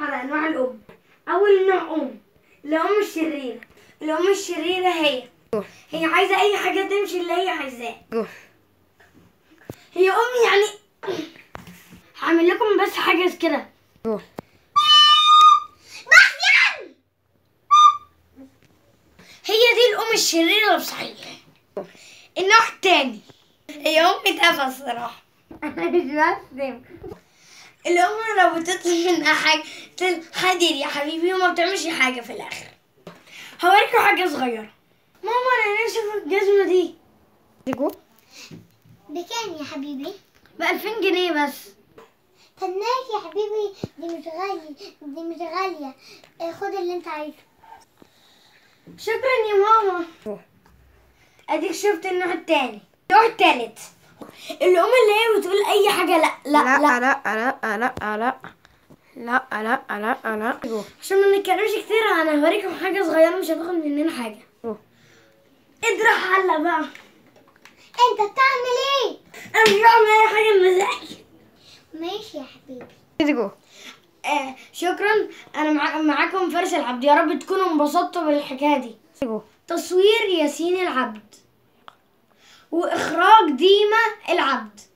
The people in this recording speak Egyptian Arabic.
على انواع الام اول نوع ام الام الشريره الام الشريره هي هي عايزه اي حاجه تمشي اللي هي عايزاه جو. هي ام يعني هعمل لكم بس حاجه كده جو. هي دي الام الشريره بصحيح النوع التاني هي ام تافهه الصراحه انا مش بسلم الام لو بتطلب منها حاجه تقول حاضر يا حبيبي وما بتعملش حاجه في الاخر هوريكم حاجه صغيره ماما انا نفسي في الجزمه دي جو. بكام يا حبيبي؟ ب 2000 جنيه بس طب ماشي يا حبيبي دي مش غالية دي مش غالية آه، خد اللي انت عايزه شكرا يا ماما اديك شفت النوع التاني النوع التالت الام اللي هي بتقول اي حاجه لا لا لا, لا لا لا لا لا لا لا لا لا لا جو. عشان ما نتكلمش كتير انا هوريكم حاجه صغيره مش هتاخد مننا حاجه جو. اطرح هلا بقى انت بتعمل ايه؟ انا مش بعمل اي حاجه بمزاجي ماشي يا حبيبي جو. آه شكرا انا مع... معاكم فارس العبد يا رب تكونوا انبسطتوا بالحكايه دي جو. تصوير ياسين العبد واخراج ديما العبد